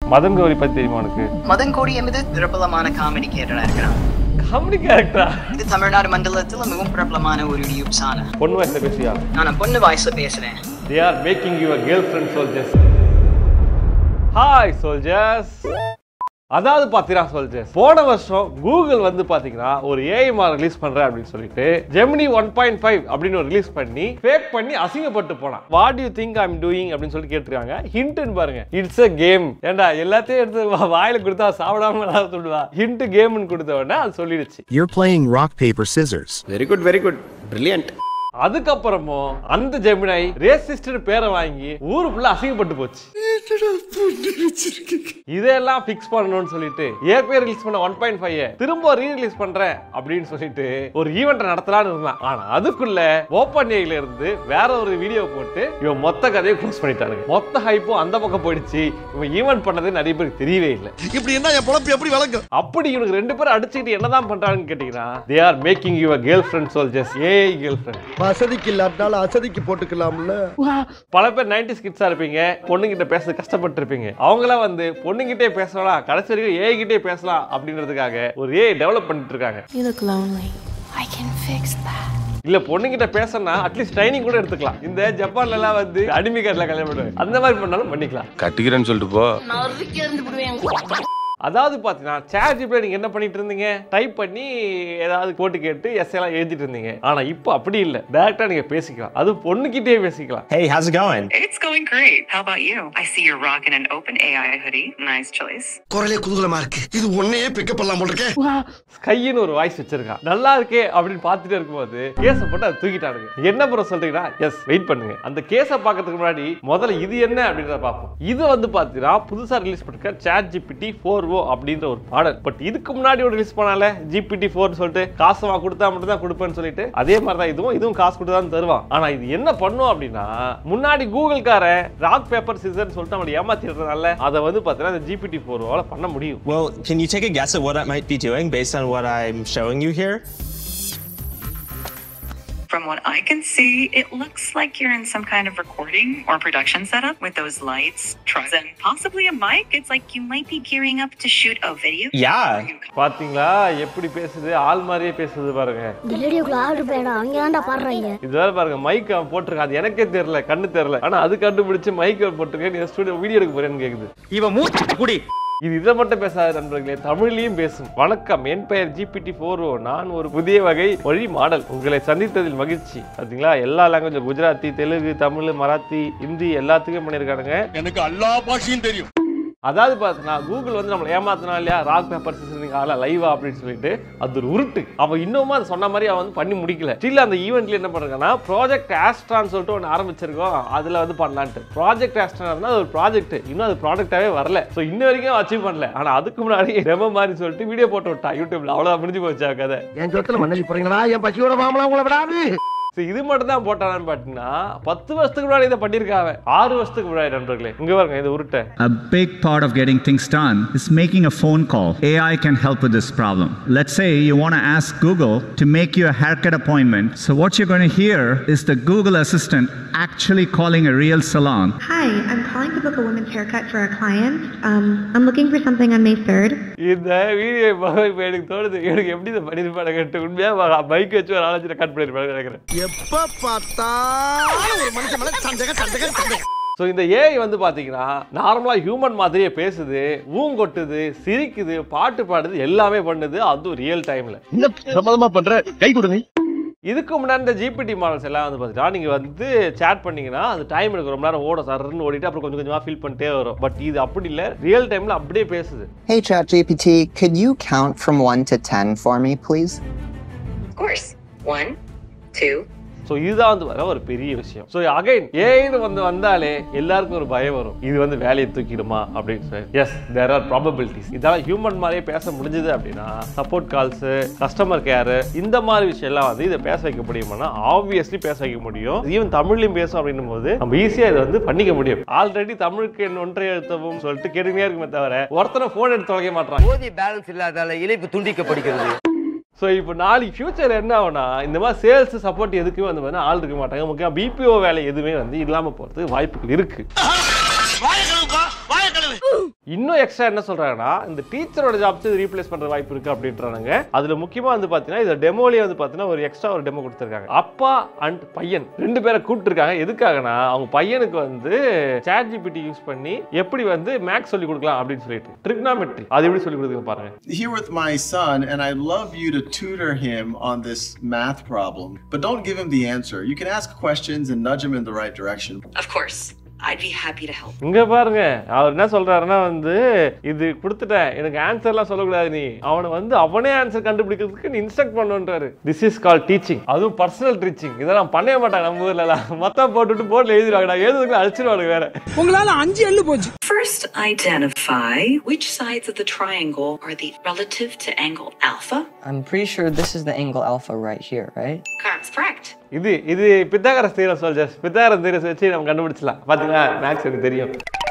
மதன் கௌரி பத்தி தெரியுமா உனக்கு மதன் கோடி என்பது பிரபலமான காமெடி கேரக்டரா இருக்கிறான் காமெடி கேரக்டரா இது தமிழ்நாடு மண்டலத்தில் மிகவும் பிரபலமான ஒரு யூடியூப் சேனல் பொண்ணு வயசுல பேசியா நான் பொண்ணு வாய்ஸ்ல பேசுறேன் they are making your girl friend soldiers hi soldiers அதாவது பார்த்தீங்கன்னா சோல்ஜர்ஸ் போன வருஷம் கூகுள் வந்து பார்த்தீங்கன்னா ஒரு ஏஐமா ரிலீஸ் பண்றேன் அப்படின்னு சொல்லிட்டு ஜெமினி ஒன் பாயிண்ட் ஃபைவ் அப்படின்னு ஒரு ரிலீஸ் பண்ணி ஃபேக் பண்ணி அசிங்கப்பட்டு போனான் what you think I'm doing அப்படின்னு சொல்லி கேட்டிருக்காங்க ஹிண்ட்னு பாருங்க இட்ஸ் a கேம் ஏன்டா எல்லாத்தையும் எடுத்து வா- வாயில கொடுத்தா சாப்பிடாம ஏதாவது சொல்லுவா ஹிண்ட் கேம்னு கொடுத்த உடனே அது சொல்லிடுச்சு You're playing rock, paper, scissors. Very good very good brilliant அதுக்கப்புறமும் அந்த ஜெமினை ரேசிஸ்ட்னு பேரை வாங்கி ஊரு ஃபுல்லா அசிங்கப்பட்டு போச்சு இதெல்லாம் ஃபிக்ஸ் பண்ணணும்னு சொல்லிட்டு ஏற்கனவே ரிலீஸ் பண்ண ஒன் பாயிண்ட் ஃபைவ் திரும்ப ரீ ரிலீஸ் பண்றேன் அப்படின்னு சொல்லிட்டு ஒரு ஈவெண்ட் நடத்தலாம்னு இருந்தான் ஆனா அதுக்குள்ள ஓப்பன் ஏல இருந்து வேற ஒரு வீடியோ போட்டு இவன் மொத்த கதையை க்ளோஸ் பண்ணிட்டானுங்க மொத்த ஹைப்பும் அந்த பக்கம் போயிடுச்சு இவன் ஈவெண்ட் பண்ணது நிறைய பேருக்கு தெரியவே இல்லை இப்படி என்ன என் பொழப்பு எப்படி வழங்கும் அப்படி இவனுக்கு ரெண்டு பேரும் அடிச்சுக்கிட்டு என்னதான் பண்றாங்கன்னு கேட்டீங்கன்னா they are making your girl friend soldiers AI girl friend வசதிக்கு இல்லாட்டாலும் அசதிக்கு போட்டுக்கலாம்ல பல பேர் நைன்டி கிட்ஸா இருப்பீங்க பொண்ணுகிட்ட பேச கஷ்டப்பட்டு இருப்பீங்க அவங்களாம் வந்து பொண்ணுகிட்டே பேசலாம் கடைசி வரைக்கும் ஏஐ கிட்டே பேசலாம் அப்படின்றதுக்காக ஒரு ஏஐ டெவலப் பண்ணிட்டு இருக்காங்க You look lonely. I can fix that. இல்ல பொண்ணுகிட்ட பேசணும்னா அட்லீஸ்ட் ட்ரைனிங் கூட எடுத்துக்கலாம் இந்த ஜப்பான்ல எல்லாம் வந்து அடிமை கார்டில் கல்யாணம் பண்ணுவாங்க அந்த மாதிரி பண்ணாலும் பண்ணிக்கலாம் கட்டிக்கிறேன்னு சொல்லிட்டு போ அதாவது பார்த்தீங்கன்னா சேட் ஜிபியில் நீங்கள் என்ன பண்ணிட்டு இருந்தீங்க டைப் பண்ணி ஏதாவது போட்டு கேட்டு எஸ் எல்லாம் எழுதிட்டு இருந்தீங்க ஆனால் இப்போ அப்படி இல்லை டேரெக்டாக நீங்கள் பேசிக்கலாம் அது பொண்ணுக்கிட்டே பேசிக்கலாம் Hey, how's it going? It's going great. How about you? I see you're rocking an open AI hoodie. Nice choice. குரலே குதூகலமா இருக்கு இது ஒன்னையே பிக்கப் பண்ணலாம் போல இருக்கே ஸ்கைன்னு ஒரு வாய்ஸ் வச்சிருக்கான் நல்லா இருக்கே அப்படின்னு பார்த்துட்டே இருக்கும்போது கேஸை போட்டு அதை தூக்கிட்டானுங்க என்ன ப்ரோ சொல்றீங்கன்னா எஸ் வெயிட் பண்ணுங்க அந்த கேஸை பார்க்கறதுக்கு முன்னாடி முதல்ல இது என்ன அப்படின்றத பார்ப்போம் இது வந்து பார்த்தீங்கன்னா புதுசாக ரிலீஸ் பண்ணிருக்க சேட் ஜிபிடி ஃபோர் ஓ அப்படின்ற ஒரு மாடல் பட் இதுக்கு முன்னாடி ஒரு ரிலீஸ் பண்ணால ஜிபிடி ஃபோர்னு சொல்லிட்டு காசு வா கொடுத்தா மட்டும் தான் கொடுப்பேன்னு சொல்லிட்டு அதே மாதிரி தான் இதுவும் இதுவும் காசு கொடுத்து தான் தருவான் ஆனா இது என்ன பண்ணும் அப்படின்னா முன்னாடி கூகுள்காரன் ராக் பேப்பர் சிசர்னு சொல்லிட்டு அவனை ஏமாத்திடுறதுனால அதை வந்து பார்த்தீங்கன்னா இந்த ஜிபிடி ஃபோர் பண்ண முடியும் Well, can you take a guess at what I might be doing based on what I'm showing you here? From what I can see, it looks like you're in some kind of recording or production setup with those lights, trucks, and possibly a mic. It's like you might be gearing up to shoot a video. Yeah. பாத்தீங்களா எப்படி பேசுது ஆள் மாதிரியே பேசுது பாருங்க ரேடியோக்குள்ள order போயிடா அங்கே தான்டா பாடுறாங்க இது வேற பாருங்க மைக் அவன் போட்டிருக்கான் அது எனக்கே தெரியல கண்ணு தெரியல ஆனா அது கண்டுபிடிச்சு மைக் போட்டிருக்கேன் நீ ஸ்டூடியோ வீடியோ எடுக்க போறேன்னு கேக்குது இவன் மூச்சு குடி இது இதை மட்டும் பேசாத நண்பர்களே தமிழ்லயும் பேசும் வணக்கம் என் பெயர் ஜிபிடி ஃபோர் நான் ஒரு புதிய வகை மொழி மாடல் உங்களை சந்தித்ததில் மகிழ்ச்சி பாத்தீங்களா எல்லா லாங்குவேஜ் குஜராத்தி தெலுங்கு தமிழ் மராத்தி ஹிந்தி எல்லாத்துக்கும் பண்ணியிருக்கானுங்க எனக்கு எல்லா பாஷையும் தெரியும் அதாவது பார்த்தீங்கன்னா கூகுள் வந்து நம்மளை ஏமாத்தினா இல்லையா ராக் பேப்பர் சிசர் நீங்க ஆளா லைவா அப்படின்னு சொல்லிட்டு அது ஒரு உருட்டு அவன் இன்னுமா அது சொன்ன மாதிரி அவன் வந்து பண்ணி முடிக்கல ஸ்டில் அந்த ஈவெண்ட்ல என்ன பண்றாங்கன்னா ப்ராஜெக்ட் ஆஸ்ட்ரான்னு சொல்லிட்டு ஒன்று ஆரம்பிச்சிருக்கோம் அதுல வந்து பண்ணலான்ட்டு ப்ராஜெக்ட் ஆஸ்ட்ரானா அது ஒரு ப்ராஜெக்ட் இன்னும் அது ப்ராடக்டாவே வரல ஸோ இன்ன வரைக்கும் அச்சீவ் பண்ணல ஆனா அதுக்கு முன்னாடி ரெம மாதிரி சொல்லிட்டு வீடியோ போட்டு விட்டா யூடியூப்ல அவ்வளவு முடிஞ்சு போச்சா கதை என் சொத்துல மண்ணலி போறீங்களா என் பசியோட மாமலாம் உங்களை விடாது ஸோ இது மட்டும் தான் போட்டானான்னு பார்த்தீங்கன்னா பத்து வருஷத்துக்கு முன்னாடி இதை பண்ணியிருக்காங்க ஆறு வருஷத்துக்கு முன்னாடி நண்பர்களே இங்க பாருங்க இது உருட்டை A big part of getting things done is making a phone call. AI can help with this problem. Let's say you want to ask Google to make you a haircut appointment. So, what you're going to hear is the Google Assistant actually calling a real salon. Hi, I'm calling to book a women's haircut for a client. Um, I'm looking for something on May 3rd. இந்த video இப்போ எனக்கு தோணுது எனக்கு எப்படி இதை பண்ணியிருப்பாங்க கேட்டு உண்மையாக பைக் வச்சு ஒரு ஆலோசனை கட் பண்ணியிருப்பாங்க நினைக்கிறேன் எப்ப பார்த்தாலும் ஒரு மனுஷன் மேல சந்தேக சந்தேக சந்தேக ஸோ இந்த ஏஐ வந்து பார்த்தீங்கன்னா நார்மலாக ஹியூமன் மாதிரியே பேசுது ஊங்கொட்டுது சிரிக்குது பாட்டு பாடுது எல்லாமே பண்ணுது அதுவும் ரியல் டைமில் என்ன பிரமாதமா பண்ற கை கொடுங்க இதுக்கு முன்னாடி இந்த ஜிபிடி மாடல்ஸ் எல்லாம் வந்து பார்த்தீங்கன்னா நீங்கள் வந்து சேட் பண்ணீங்கன்னா அது டைம் எடுக்கும் ரொம்ப நேரம் ஓட சர்ன்னு ஓடிட்டு அப்புறம் கொஞ்சம் கொஞ்சமாக ஃபில் பண்ணிட்டே வரும் பட் இது அப்படி இல்லை ரியல் டைமில் அப்படியே பேசுது Hey ChatGPT, could you count from 1 to 10 for me, please? Of course. One, two, so இதுதான் வந்து வர ஒரு பெரிய விஷயம் ஸோ அகைன் ஏன்னு வந்து வந்தாலே எல்லாருக்கும் ஒரு பயம் வரும் இது வந்து வேலையை தூக்கிடுமா அப்படின்னு சொல்லி எஸ் தேர் ஆர் ப்ராபபிலிட்டிஸ் இதெல்லாம் ஹியூமன் மாதிரியே பேச முடிஞ்சது அப்படின்னா சப்போர்ட் கால்ஸு கஸ்டமர் கேரு இந்த மாதிரி விஷயம் எல்லாம் வந்து இதை பேச வைக்க முடியுமானா ஆப்வியஸ்லி பேச வைக்க முடியும் ஈவன் தமிழ்லையும் பேசும் அப்படின்னும் போது நம்ம ஈஸியாக இதை வந்து பண்ணிக்க முடியும் ஆல்ரெடி தமிழுக்கு என் ஒன்றை எழுத்தவும் சொல்லிட்டு கேட்டுமே இருக்குமே தவிர ஒருத்தனை ஃபோன் எடுத்து தொலைக்க மாட்டாங்க போதிய பேலன்ஸ் இல்லாதால இணைப்பு துண்டிக்கப்படுகிறது ஸோ இப்போ நாளைக்கு ஃபியூச்சர் என்ன ஆகும்னா இந்த மாதிரி சேல்ஸ் சப்போர்ட் எதுக்குமே வந்து பார்த்தீங்கன்னா ஆள் இருக்க மாட்டாங்க முக்கியம் பிபிஓ வேலை எதுவுமே வந்து இல்லாமல் போகிறதுக்கு வாய்ப்புகள் இருக்கு வாய கழுவுப்பா வாய கழுவு இன்னும் எக்ஸ்ட்ரா என்ன சொல்றாங்கன்னா இந்த டீச்சரோட ஜாப்ஸ் இது ரீப்ளேஸ் பண்ற வாய்ப்பு இருக்கு அப்படின்றாங்க அதுல முக்கியமா வந்து பாத்தீங்கன்னா இந்த டெமோலயே வந்து பாத்தீங்கன்னா ஒரு எக்ஸ்ட்ரா ஒரு டெமோ கொடுத்துருக்காங்க அப்பா அண்ட் பையன் ரெண்டு பேரை கூப்பிட்டுருக்காங்க எதுக்காகனா அவங்க பையனுக்கு வந்து சாட் ஜிபிடி யூஸ் பண்ணி எப்படி வந்து மேக்ஸ் சொல்லி கொடுக்கலாம் அப்படின்னு சொல்லிட்டு ட்ரிக்னாமெட்ரி அது எப்படி சொல்லி கொடுக்குறது பாருங்க here with my son, and I'd love you to tutor him on this math problem. But don't give him the answer. You can ask questions and nudge him in the right direction. Of course, I'd be happy to help. இங்க பாருங்க அவர் என்ன சொல்றாருன்னா வந்து இது கொடுத்துட்டேன் எனக்கு ஆன்சர்லாம் சொல்லக்கூடாது நீ அவனை வந்து அவனே ஆன்சர் கண்டுபிடிக்கிறதுக்கு நீ இன்ஸ்ட்ரக்ட் பண்ணுன்றாரு திஸ் இஸ் கால் டீச்சிங் அதுவும் பர்சனல் டீச்சிங் இதெல்லாம் பண்ணவே மாட்டாங்க நம்ம ஊர்ல எல்லாம் மொத்தம் போட்டுட்டு போர்டில் எழுதிடுவாங்கடா எழுதுறதுக்கு அழிச்சிருவாங்க வேற உங்களால அஞ்சு எள்ளு போச்சு First, identify which sides of the triangle are the relative to angle alpha. I'm pretty sure this is the angle alpha right here, right? That's correct. இது இது பித்தாகரஸ் தீரம் சொல்ஜஸ் பித்தாகரஸ் தீரம் வச்சு நம்ம கண்டுபிடிச்சலாம் பாத்தீங்களா மேக்ஸ் எனக்கு தெரியும்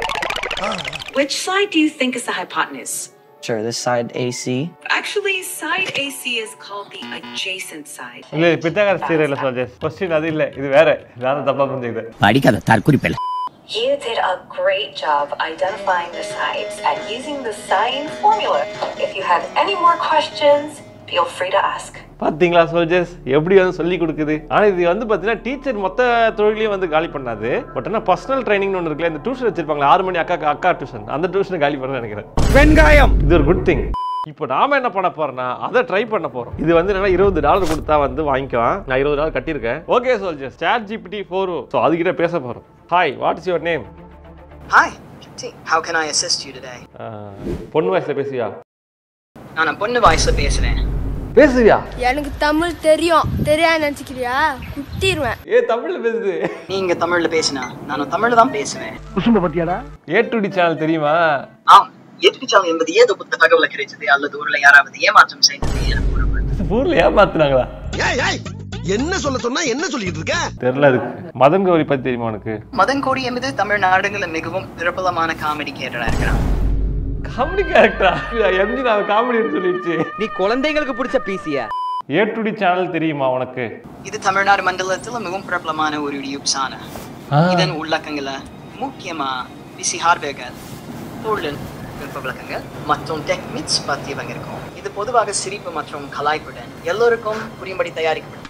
Which side do you think is the hypotenuse? Sure, this side AC. Actually, side AC is called the adjacent side. இல்ல பித்தாகரஸ் தீரம் இல்ல சொல்ஜஸ் கொஸ்டின் அது இல்ல இது வேற நான் தப்பா புரிஞ்சுக்கிட்டேன் படிக்காத தற்குறிப்பில்லை You did a great job identifying the sides and using the sine formula. If you have any more questions, feel free to ask. பாத்தீங்களா சோல்ஜர்ஸ் எப்படி வந்து சொல்லி கொடுக்குது ஆனா இது வந்து பாத்தீங்கன்னா டீச்சர் மொத்த தொழிலையும் வந்து காலி பண்ணாது பட் ஆனா பர்சனல் ட்ரைனிங் ஒன்று இருக்குல்ல இந்த டியூஷன் வச்சிருப்பாங்களா ஆறு மணி அக்கா அக்கா டியூஷன் அந்த டியூஷனை காலி பண்ண நினைக்கிறேன் வெங்காயம் இது ஒரு குட் திங் இப்போ நாம என்ன பண்ண போறோம்னா அதை ட்ரை பண்ண போறோம் இது வந்து என்னன்னா இருபது டாலர் கொடுத்தா வந்து வாங்கிக்கலாம் நான் இருபது டாலர் கட்டியிருக்கேன் okay soldiers chat GPT four so அதுக்கிட்ட பேச போறோம் hi what is your name Hi, how can I assist you today? பொண்ணு வயசுல பேசுவியா நான் பொண்ணு வாய்ஸ்ல பேசுறேன் பேசுவியா எனக்கு தமிழ் தெரியும் தெரியாது நினைச்சுக்கிறியா குத்திடுவேன் ஏ தமிழ்ல பேசுது நீங்க தமிழ்ல பேசினா நானும் தமிழ்ல தான் பேசுவேன் குசும்ப பத்தியாடா ஏ டுடி சேனல் தெரியுமா ஆம் எதிர்ச்சாலம் என்பது ஏதோ புத்த தகவலை கிடைச்சது அல்லது ஊர்ல யாராவது ஏமாற்றம் செய்தது எனக்கு ஒரு ஊர்ல ஏமாத்துனாங்களா ஏய் ஏய் என்ன சொல்ல சொன்னா என்ன சொல்லிட்டு இருக்க தெரியல அதுக்கு மதன் கௌரி பத்தி தெரியுமா உனக்கு மதன் கோடி என்பது தமிழ்நாடுகளில் மிகவும் பிரபலமான காமெடி கேட்டரா இருக்கிறான் காமெடி கேரக்டரா எம்ஜி நான் காமெடின்னு சொல்லிடுச்சு நீ குழந்தைங்களுக்கு பிடிச்ச பிசியா ஏ டுடி சேனல் தெரியுமா உனக்கு இது தமிழ்நாடு மண்டலத்தில் மிகவும் பிரபலமான ஒரு யூடியூப் சேனல் இதன் உள்ளக்கங்களை முக்கியமா பிசி ஹார்ட்வேர்கள் தொழில் விளக்கங்கள் மற்றும் டெக்னிக்ஸ் பற்றியவங்க இருக்கும் இது பொதுவாக சிரிப்பு மற்றும் கலாய்ப்புடன் எல்லோருக்கும் புரியும்படி தயாரிக்கப்படும்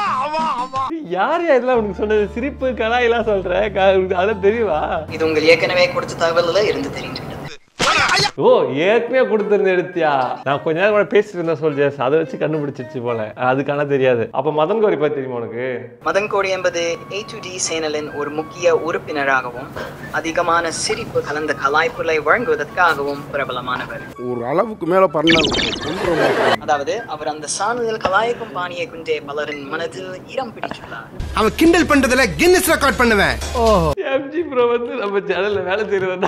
யார் யா இதெல்லாம் உனக்கு சொன்னது சிரிப்பு கலாயெல்லாம் சொல்ற க- உனக்கு அதெல்லாம் தெரியுமா இது உங்கள் ஏற்கனவே கொடுத்த தகவலில் இருந்து தெரிஞ்சுக்கிட்டது ஓ ஏற்கனவே கொடுத்துருந்த எடுத்தியா நான் கொஞ்ச நேரம் கூட பேசிட்டு இருந்தேன் சொல்ஜர்ஸ் அதை வச்சு கண்டுபிடிச்சிருச்சு போல அதுக்கான தெரியாது அப்ப மதன் கௌரி பத்தி தெரியுமா உனக்கு மதன் கோடி என்பது ஏ டு டி சேனலின் ஒரு முக்கிய உறுப்பினராகவும் அதிகமான சிரிப்பு கலந்த கலாய்ப்புகளை வழங்குவதற்காகவும் பிரபலமானவர் ஒரு அளவுக்கு மேல பண்ண அதாவது அவர் அந்த சாணலில் கலாய்க்கும் பாணியை கொண்டே பலரின் மனதில் இடம் பிடித்துள்ளார் அவன் கிண்டல் பண்றதுல கின்னஸ் ரெக்கார்ட் பண்ணுவேன் எம்ஜி ப்ரோ வந்து நம்ம சேனல்ல வேலை செய்யறதா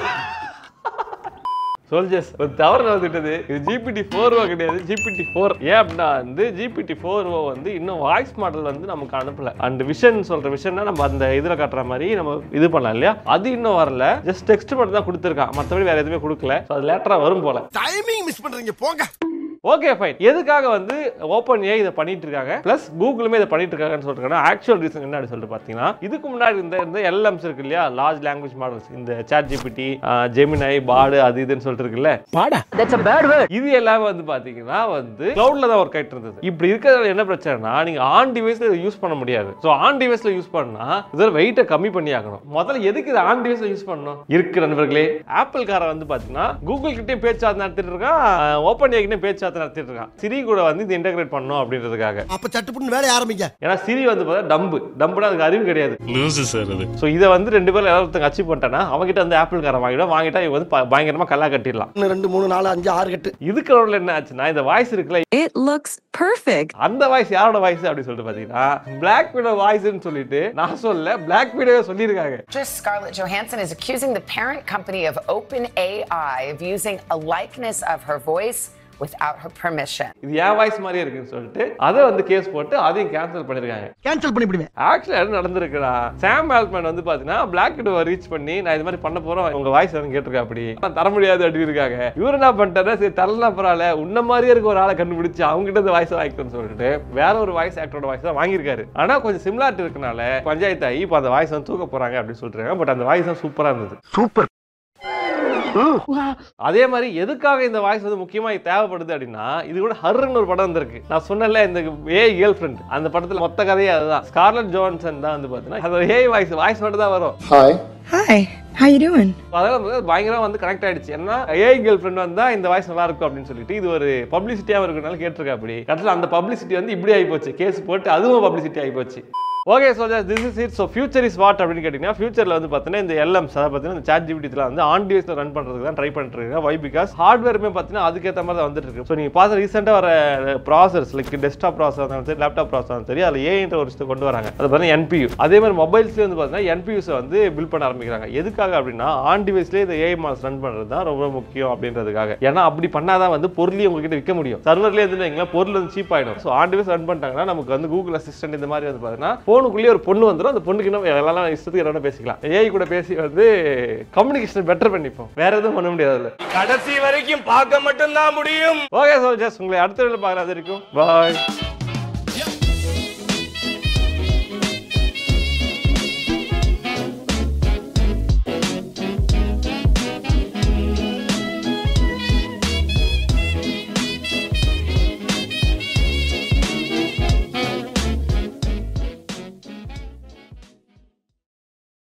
சோல்ஜர்ஸ் ஒரு தவறு நடந்துட்டது இது ஜிபிடி ஃபோர் ஓ கிடையாது ஜிபிடி ஃபோர் ஏன் அப்படின்னா வந்து ஜிபிடி ஃபோர் ஓ வந்து இன்னும் வாய்ஸ் மாடல் வந்து நமக்கு அனுப்பல அண்ட் விஷன் சொல்ற விஷயம்னா நம்ம அந்த இதில் காட்டுற மாதிரி நம்ம இது பண்ணலாம் இல்லையா அது இன்னும் வரல ஜஸ்ட் டெக்ஸ்ட் மட்டும் தான் கொடுத்துருக்கான் மற்றபடி வேற எதுவுமே கொடுக்கல So அது லேட்டரா வரும் போல டைமிங் மிஸ் பண்றீங்க போங்க ஓகே ஃபைன் எதுக்காக வந்து ஓப்பன் ஏ இதை பண்ணிட்டு இருக்காங்க ப்ளஸ் கூகுளுமே இதை பண்ணிட்டு இருக்காங்கன்னு சொல்லிருக்காங்க ஆக்சுவல் ரீசன் என்ன அப்படின்னு சொல்லிட்டு பார்த்தீங்கன்னா இதுக்கு முன்னாடி இருந்த இந்த எல்எம்ஸ் இருக்கு இல்லையா லார்ஜ் லாங்குவேஜ் மாடல்ஸ் இந்த சாட் ஜிபிடி ஜெமினை பாடு அது இதுன்னு சொல்லிட்டு இருக்குல்ல பாடா தட்ஸ் a bad word இது எல்லாமே வந்து பாத்தீங்கன்னா வந்து கிளவுட்ல தான் ஒர்க் ஆயிட்டு இருந்தது இப்படி இருக்கிறதுல என்ன பிரச்சனைனா நீங்க ஆன் டிவைஸ்ல இதை யூஸ் பண்ண முடியாது ஸோ ஆன் டிவைஸ்ல யூஸ் பண்ணா இதில் வெயிட்டை கம்மி பண்ணி ஆகணும் முதல்ல எதுக்கு இது ஆன் டிவைஸ்ல யூஸ் பண்ணணும் இருக்கு நண்பர்களே ஆப்பிள் காரை வந்து பாத்தீங்கன்னா கூகுள் கிட்டே பேச்சுவார்த்தை நடத்திட்டு இருக்கான் ஓப்பன் ஏகிட்டே பேச்சுவார்த்தை நடத்திட்டு இருக்கான் சிரி கூட வந்து இது இன்டகிரேட் பண்ணணும் அப்படின்றதுக்காக அப்ப சட்டுப்புன்னு வேலைய ஆரம்பிங்க ஏன்னா சிரி வந்து பார்த்தா டம்பு டம்புனா அதுக்கு அறிவு கிடையாது லூசு சார் அது ஸோ இதை வந்து ரெண்டு பேரும் எல்லாத்தையும் அச்சீவ் பண்ணிட்டானா அவங்ககிட்ட வந்து ஆப்பிள் காரை வாங்கிடும் வாங்கிட்டா இவங்க வந்து ப- பயங்கரமா கல்லா கட்டிடலாம் ஒன்னு, ரெண்டு மூணு நாலு அஞ்சு ஆறு கட்டு இதுக்கு நடுவுல என்ன ஆச்சுன்னா இந்த வாய்ஸ் இருக்குல்ல It looks perfect. அந்த வாய்ஸ் யாரோட வாய்ஸ் அப்படின்னு சொல்லிட்டு பாத்தீங்கன்னா பிளாக் விடோ வாய்ஸ்னு சொல்லிட்டு நான் சொல்ல பிளாக் விடோ சொல்லியிருக்காங்க Actress Scarlett Johansson is accusing the parent company of OpenAI of using a likeness of her voice without her permission. இது என் வாய்ஸ் மாதிரியே இருக்குன்னு சொல்லிட்டு அதை வந்து கேஸ் போட்டு அதையும் கேன்சல் பண்ணிருக்காங்க கேன்சல் பண்ணிவிடுவேன் ஆக்சுவலா என்ன நடந்திருக்குடா சாம் ஆல்மேன் வந்து பாத்தீங்கன்னா பிளாக் விடோ ரீச் பண்ணி நான் இது மாதிரி பண்ண போறோம் உங்க வாய்ஸ் வந்து கேட்டிருக்கா அப்படி நான் தர முடியாது அப்படின்னு இருக்காங்க இவர் என்ன பண்ணிட்டாரு சரி தரலாம் பரவாயில்ல உன்ன மாதிரியே இருக்க ஒரு ஆளை கண்டுபிடிச்சு அவங்க கிட்ட இந்த வாய்ஸ் வாங்கிக்கணும்னு சொல்லிட்டு வேற ஒரு வாய்ஸ் ஆக்டரோட வாய்ஸ் தான் வாங்கியிருக்காரு ஆனா கொஞ்சம் சிமிலாரிட்டி இருக்கனால பஞ்சாயத்து ஆகி இப்போ அந்த வாய்ஸ் வந்து தூக்க போறாங்க அப்படின்னு சொல்றாங்க பட் அந்த வாய்ஸ் தான் சூப்பரா இருந்தது சூப்பர் அதே மாதிரி எதுக்காக இந்த வாய்ஸ் வந்து முக்கியமா தேவைப்படுது அப்படின்னா இது கூட ஹர்ன்னு ஒரு படம் வந்திருக்கு நான் சொன்னல இந்த ஏ கேர்ள் ஃப்ரெண்ட் அந்த படத்துல மொத்த கதையே அதுதான் ஸ்கார்லட் ஜோன்சன் தான் வந்து பாத்தீங்கன்னா அது ஏ வாய்ஸ் வாய்ஸ் மட்டும் தான் வரும் Hi. Hi. How you doing? அதெல்லாம் வந்து பயங்கரமா வந்து கனெக்ட் ஆயிடுச்சு ஏன்னா ஏஐ கேர்ள் ஃப்ரெண்ட் வந்தா இந்த வாய்ஸ் நல்லா இருக்கும் அப்படின்னு சொல்லிட்டு இது ஒரு பப்ளிசிட்டியா இருக்கனால கேட்டிருக்கா அப்படி கடைசியில் அந்த பப்ளிசிட்டி வந்து இப்படி ஆகி போச்சு கேஸ் போட்டு அதுவும் பப்ளிசிட்டி ஆகி போச்சு okay so this is it so future is what அப்படின்னு கேட்டிங்கன்னா ஃபியூச்சரில் வந்து பார்த்தீங்கன்னா இந்த எல்எம்ஸ் அதை பார்த்தீங்கன்னா இந்த சாட் ஜிபிடியில் வந்து ஆன் டிவைஸில் ரன் பண்ணுறதுக்கு தான் ட்ரை பண்ணிட்டு இருக்காங்க வை பிகாஸ் ஹார்ட்வேருமே பார்த்தீங்கன்னா அதுக்கேற்ற மாதிரி தான் வந்துட்டு இருக்கு ஸோ நீங்கள் பார்த்து ரீசெண்டாக வர ப்ராசர்ஸ் லைக் டெஸ்க்டாப் ப்ராசர் இருந்தாலும் சரி லேப்டாப் ப்ராசர் இருந்தாலும் சரி அதில் ஏன்ற ஒரு விஷயத்தை கொண்டு வராங்க அது பார்த்தீங்கன்னா என்பியூ அதே மாதிரி மொபைல்ஸ்லேயே வந்து பார்த்தீங்கன்னா என்பியூஸை வந்து பில்ட் பண்ண ஆரம்பிக்கிறாங்க எதுக்காக அப்படின்னா ஆன் டிவைஸ்லேயே இந்த ஏஐ மாஸ் ரன் பண்ணுறது தான் ரொம்ப முக்கியம் அப்படின்றதுக்காக ஏன்னா அப்படி பண்ணாதான் வந்து பொருளையும் உங்ககிட்ட விற்க முடியும் சர்வர்லேயே இருந்து வைங்களேன் பொருள் வந்து சீப் ஆகிடும் ஸோ ஆன் டிவைஸ் ரன் பண்ணிட்டாங்கன்னா நமக்கு வந்து கூகுள் அசிஸ்டன்ட் இந்த மாதிரி வந்து பார்த்தீங்கன்னா ஃபோனுக்குள்ளேயே ஒரு பொண்ணு வந்துடும் அந்த பொண்ணுக்கு இன்னும் எல்லாம் இஷ்டத்துக்கு என்ன பேசிக்கலாம் ஏஐ கூட பேசி வந்து கம்யூனிகேஷன் பெட்டர் பண்ணிப்போம் வேற எதுவும் பண்ண முடியாது அதுல கடைசி வரைக்கும் பார்க்க மட்டும்தான் முடியும் ஓகே சோல்ஜர்ஸ் உங்களை அடுத்த வீடியோல பார்க்கலாம் அது வரைக்கும் பாய்